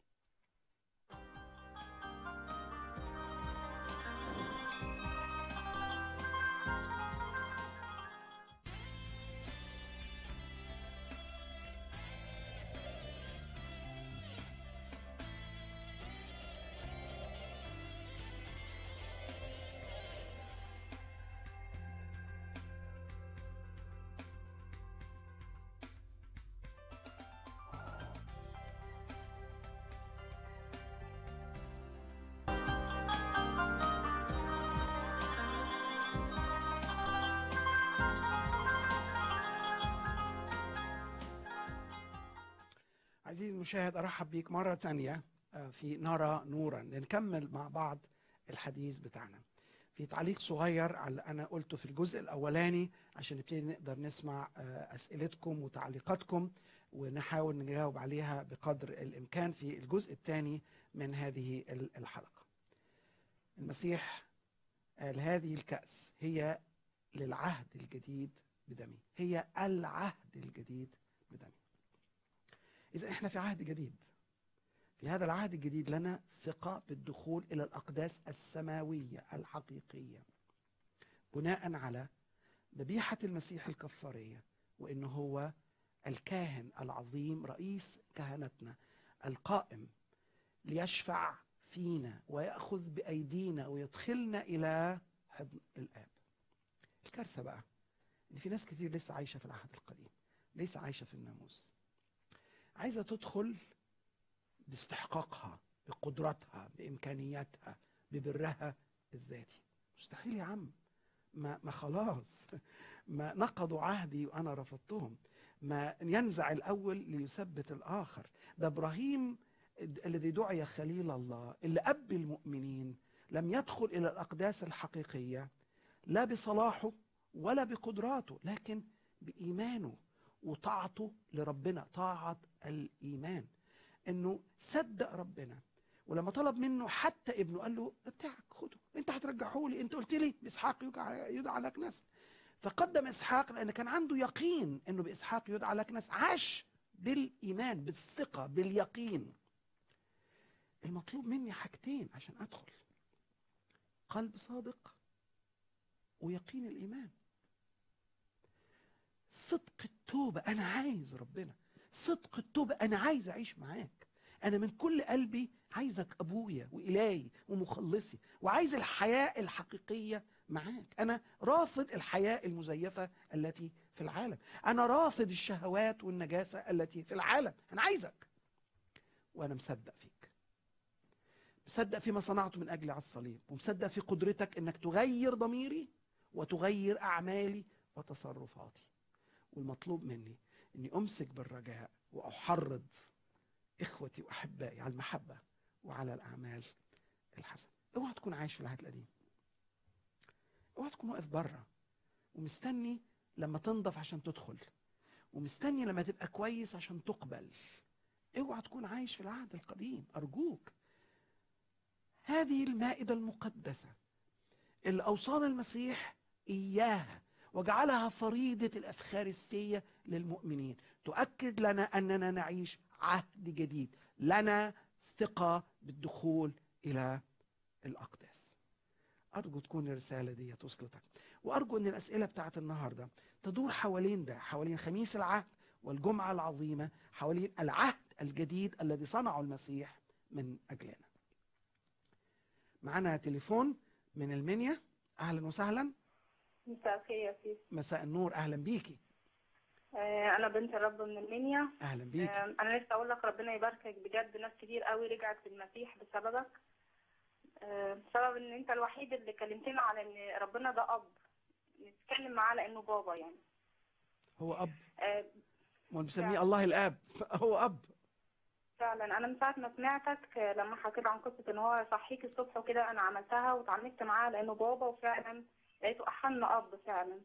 عزيزي المشاهد ارحب بيك مره تانية آه، في نرى نورا نكمل مع بعض الحديث بتاعنا في تعليق صغير على اللي انا قلته في الجزء الاولاني عشان نبتدي نقدر نسمع آه، اسئلتكم وتعليقاتكم ونحاول نجاوب عليها بقدر الامكان في الجزء الثاني من هذه ال- الحلقه المسيح قال هذه الكأس هي للعهد الجديد بدمي هي العهد الجديد بدمي إذا إحنا في عهد جديد في هذا العهد الجديد لنا ثقة بالدخول إلى الأقداس السماوية الحقيقية بناء على ذبيحة المسيح الكفارية وإنه هو الكاهن العظيم رئيس كهنتنا القائم ليشفع فينا ويأخذ بأيدينا ويدخلنا إلى حضن الآب الكارثة بقى إن في ناس كتير لسه عايشة في العهد القديم لسه عايشة في الناموس عايزة تدخل باستحقاقها بقدرتها بامكانياتها ببرها الذاتي مستحيل يا عم ما ما خلاص ما نقضوا عهدي وانا رفضتهم ما ينزع الاول ليثبت الاخر ده ابراهيم الذي دعي خليل الله اللي اب المؤمنين لم يدخل الى الاقداس الحقيقيه لا بصلاحه ولا بقدراته لكن بايمانه وطاعته لربنا طاعه الايمان انه صدق ربنا ولما طلب منه حتى ابنه قال له ده بتاعك خده انت هترجعه لي انت قلت لي باسحاق يدعى يدعى لك نسل فقدم اسحاق لان كان عنده يقين انه باسحاق يدعى لك نسل عاش بالايمان بالثقه باليقين المطلوب مني حاجتين عشان ادخل قلب صادق ويقين الايمان صدق التوبه انا عايز ربنا صدق التوبه انا عايز اعيش معاك انا من كل قلبي عايزك ابويا والهي ومخلصي وعايز الحياه الحقيقيه معاك انا رافض الحياه المزيفه التي في العالم انا رافض الشهوات والنجاسه التي في العالم انا عايزك وانا مصدق فيك مصدق فيما صنعته من اجلي على الصليب ومصدق في قدرتك انك تغير ضميري وتغير اعمالي وتصرفاتي والمطلوب مني اني امسك بالرجاء واحرض اخوتي واحبائي على المحبه وعلى الاعمال الحسنه اوعى تكون عايش في العهد القديم اوعى تكون واقف بره ومستني لما تنضف عشان تدخل ومستني لما تبقى كويس عشان تقبل اوعى تكون عايش في العهد القديم ارجوك هذه المائده المقدسه اللي اوصانا المسيح اياها وجعلها فريضه الافخارستيه للمؤمنين تؤكد لنا اننا نعيش عهد جديد لنا ثقه بالدخول الى الاقداس ارجو تكون الرساله دي توصلتك وارجو ان الاسئله بتاعت النهارده تدور حوالين ده حوالين خميس العهد والجمعه العظيمه حوالين العهد الجديد الذي صنعه المسيح من اجلنا معنا تليفون من المنيا اهلا وسهلا مساء الخير يا سيدي مساء النور اهلا بيكي آه، انا بنت الرب من المنيا اهلا بيكي آه، انا نفسي اقول لك ربنا يباركك بجد ناس كتير قوي رجعت للمسيح بسببك آه، بسبب ان انت الوحيد اللي كلمتنا على ان ربنا ده اب نتكلم معاه لانه بابا يعني هو اب آه، ما بنسميه الله الاب هو اب فعلا انا من ساعه ما سمعتك آه، لما حكيت عن قصه ان هو يصحيك الصبح وكده انا عملتها واتعاملت معاه لانه بابا وفعلا لقيته احن اب فعلا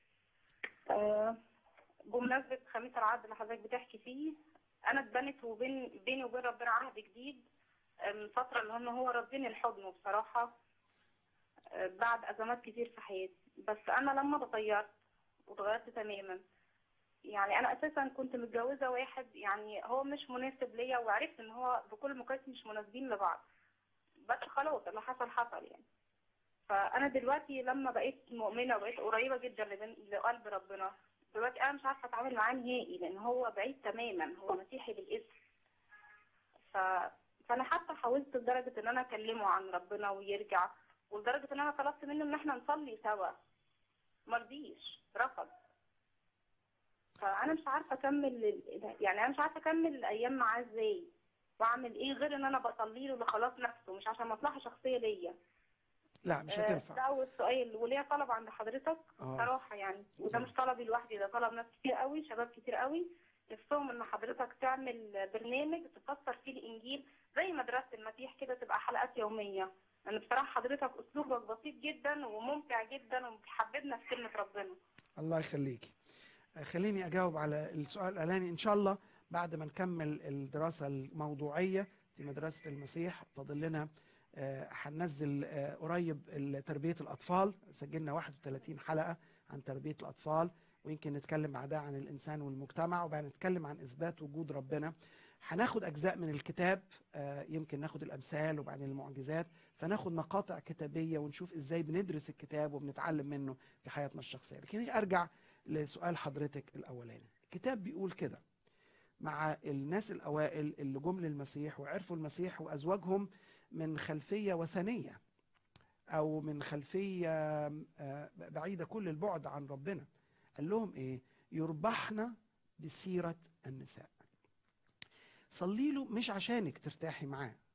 آه، بمناسبه خميس العهد اللي حضرتك بتحكي فيه انا اتبنت وبين بيني وبين ربنا عهد جديد آه، من فتره اللي هم هو ردني لحضنه بصراحه آه، بعد ازمات كتير في حياتي بس انا لما اتغيرت واتغيرت تماما يعني انا اساسا كنت متجوزه واحد يعني هو مش مناسب ليا وعرفت ان هو بكل المقاييس مش مناسبين لبعض بس خلاص اللي حصل حصل يعني فانا دلوقتي لما بقيت مؤمنه وبقيت قريبه جدا لبن- لقلب ربنا دلوقتي انا مش عارفه اتعامل معاه نهائي لان هو بعيد تماما هو مسيحي بالاسم ف... فانا حتى حاولت لدرجه ان انا اكلمه عن ربنا ويرجع ولدرجه ان انا طلبت منه ان احنا نصلي سوا مرضيش رفض فانا مش عارفه اكمل ال- يعني انا مش عارفه اكمل الايام معاه ازاي واعمل ايه غير ان انا بصلي له لخلاص نفسه مش عشان مصلحه شخصيه ليا لا مش آه، هتنفع ده اول سؤال وليا طلب عند حضرتك اه صراحه يعني وده مش طلبي لوحدي ده طلب ناس كتير قوي شباب كتير قوي نفسهم ان حضرتك تعمل برنامج تفسر فيه الانجيل زي مدرسه المسيح كده تبقى حلقات يوميه لان بصراحه حضرتك اسلوبك بسيط جدا وممتع جدا وبتحببنا في كلمه ربنا الله يخليكي آه، خليني اجاوب على السؤال الاولاني ان شاء الله بعد ما نكمل الدراسه الموضوعيه في مدرسه المسيح فاضل لنا آه، هننزل آه، قريب ال- تربيه الاطفال سجلنا 31 حلقه عن تربيه الاطفال ويمكن نتكلم بعدها عن الانسان والمجتمع وبعدين نتكلم عن اثبات وجود ربنا هناخد اجزاء من الكتاب آه، يمكن ناخد الامثال وبعدين المعجزات فناخد مقاطع كتابيه ونشوف ازاي بندرس الكتاب وبنتعلم منه في حياتنا الشخصيه لكن ارجع لسؤال حضرتك الاولاني الكتاب بيقول كده مع الناس الاوائل اللي جم للمسيح وعرفوا المسيح وازواجهم من خلفيه وثنيه او من خلفيه آه، بعيده كل البعد عن ربنا قال لهم ايه يربحن بسيره النساء صلي له مش عشانك ترتاحي معاه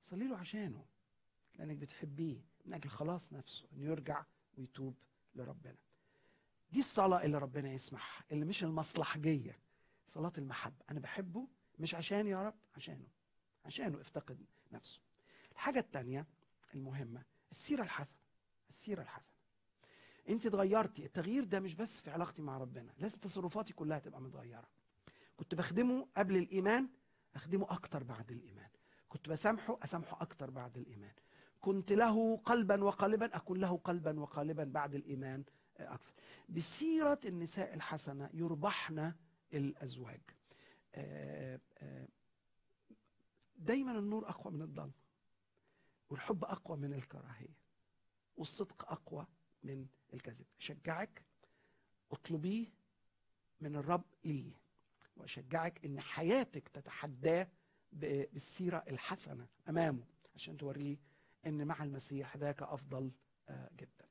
صلي له عشانه لانك بتحبيه من اجل خلاص نفسه انه يرجع ويتوب لربنا دي الصلاه اللي ربنا يسمح اللي مش المصلحجيه صلاه المحبه انا بحبه مش عشان يا رب عشانه عشانه افتقد نفسه الحاجه الثانيه المهمه السيره الحسنه السيره الحسنه انت اتغيرتي التغيير ده مش بس في علاقتي مع ربنا لازم تصرفاتي كلها تبقى متغيره كنت بخدمه قبل الايمان اخدمه اكتر بعد الايمان كنت بسامحه اسامحه اكتر بعد الايمان كنت له قلبا وقالبا اكون له قلبا وقالبا بعد الايمان اكثر بسيره النساء الحسنه يربحن الازواج آه، آه، دايما النور اقوى من الظلمه والحب اقوى من الكراهيه والصدق اقوى من الكذب اشجعك اطلبيه من الرب ليه واشجعك ان حياتك تتحداه ب- بالسيره الحسنه امامه عشان توريه ان مع المسيح ذاك افضل آه، جدا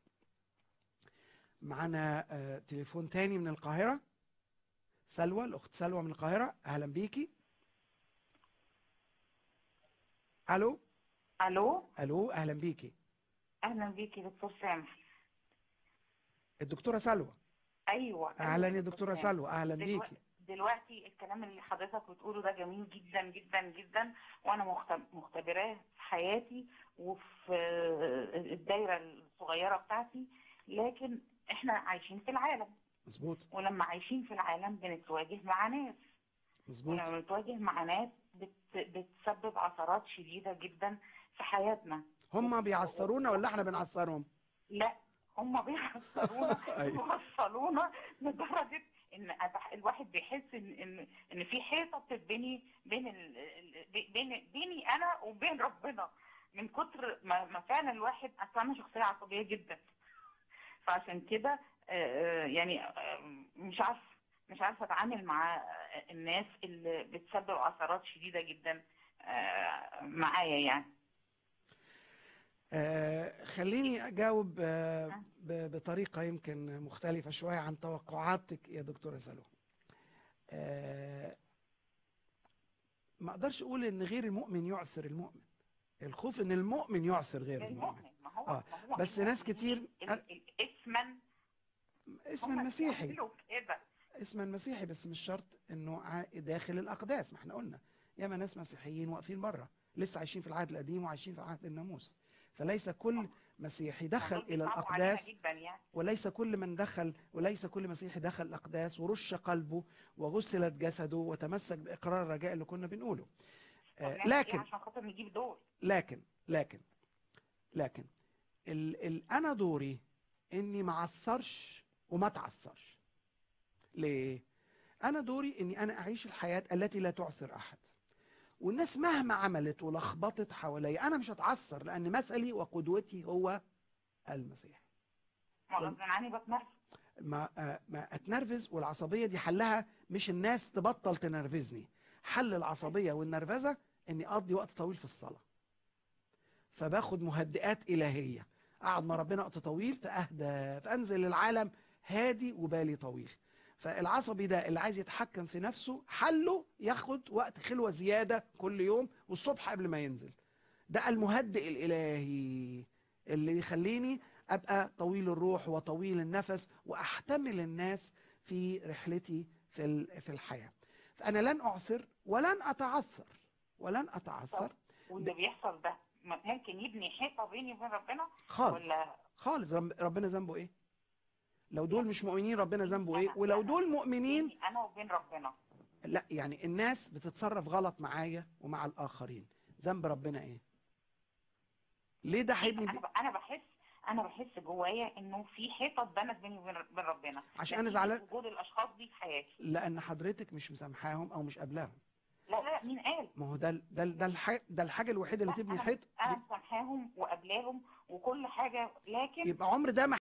معانا آه، تليفون تاني من القاهره سلوى الاخت سلوى من القاهره اهلا بيكي الو الو الو اهلا بيكي اهلا بيكي دكتور سامح الدكتوره سلوى ايوه اهلا أيوة يا دكتور دكتوره سامح. سلوى اهلا دلوقتي- بيكي دلوقتي الكلام اللي حضرتك بتقوله ده جميل جدا جدا جدا وانا مخت- مختبراه في حياتي وفي الدايره الصغيره بتاعتي لكن احنا عايشين في العالم مظبوط ولما عايشين في العالم بنتواجه مع ناس مظبوط ولما بنتواجه مع ناس بت... بتسبب عثرات شديده جدا في حياتنا هم بيعثرونا ولا احنا بنعثرهم لا هم بيعصرونا أيوة. وصلونا لدرجه ان أبح- الواحد بيحس ان ان ان في حيطه بتتبني بين ال... ال- بين بيني انا وبين ربنا من كتر ما, ما فعلا الواحد اصل انا شخصيه عصبيه جدا فعشان كده آه، يعني آه، مش عارف مش عارفه اتعامل مع آه، الناس اللي بتسبب عثرات شديده جدا آه، معايا يعني آه خليني اجاوب آه ب- بطريقه يمكن مختلفه شويه عن توقعاتك يا دكتوره سلوى آه ما اقدرش اقول ان غير المؤمن يعثر المؤمن الخوف ان المؤمن يعثر غير المؤمن المؤمن ما هو آه، ما هو بس ناس كتير- ال- ال- اسما اسما هم مسيحي بيعملوا كده اسما مسيحي بس مش شرط انه ع- داخل الاقداس ما احنا قلنا ياما ناس مسيحيين واقفين بره لسه عايشين في العهد القديم وعايشين في عهد الناموس فليس كل مسيحي دخل دول الى بيصعبوا علينا الاقداس جدا يعني وليس كل من دخل وليس كل مسيحي دخل الأقداس ورش قلبه وغسلت جسده وتمسك بإقرار الرجاء اللي كنا بنقوله طب آه، نعمل إيه لكن عشان خاطر نجيب دول لكن لكن لكن ال ال أنا دوري إني ما أعثرش وما أتعثرش ليه؟ أنا دوري إني أنا أعيش الحياة التي لا تعثر أحد والناس مهما عملت ولخبطت حواليا أنا مش هتعثر لأن مثلي وقدوتي هو المسيح ما غصب عني بتنرفز ما آه، ما اتنرفز والعصبيه دي حلها مش الناس تبطل تنرفزني حل العصبيه والنرفزه اني اقضي وقت طويل في الصلاه فباخد مهدئات الهيه اقعد مع ربنا وقت طويل فاهدى فانزل العالم هادي وبالي طويل فالعصبي ده اللي عايز يتحكم في نفسه حله ياخد وقت خلوه زياده كل يوم والصبح قبل ما ينزل ده المهدئ الالهي اللي بيخليني ابقى طويل الروح وطويل النفس واحتمل الناس في رحلتي في ال- في الحياه فانا لن اعثر ولن اتعثر ولن اتعثر واللي بيحصل ده م- ممكن يبني حيطه بيني وبين ربنا خالص ولا خالص رب- ربنا ذنبه ايه لو دول مش مؤمنين ربنا ذنبه ايه ولو دول مؤمنين بيني انا وبين ربنا لا يعني الناس بتتصرف غلط معايا ومع الاخرين ذنب ربنا ايه ليه ده هيبني انا بي... ب- انا بحس انا بحس جوايا انه في حيطه اتبنت بيني وبين وبين ربنا عشان أنا نتيجة زعلان- وجود الاشخاص دي في حياتي لان حضرتك مش مسامحاهم او مش قابلاهم لا لا مين قال ما هو ده ده ده الح... ده الحاجه الوحيده اللي لا، تبني أنا- حيط انا مسامحاهم وقابلاهم وكل حاجه لكن يبقى عمر ده ما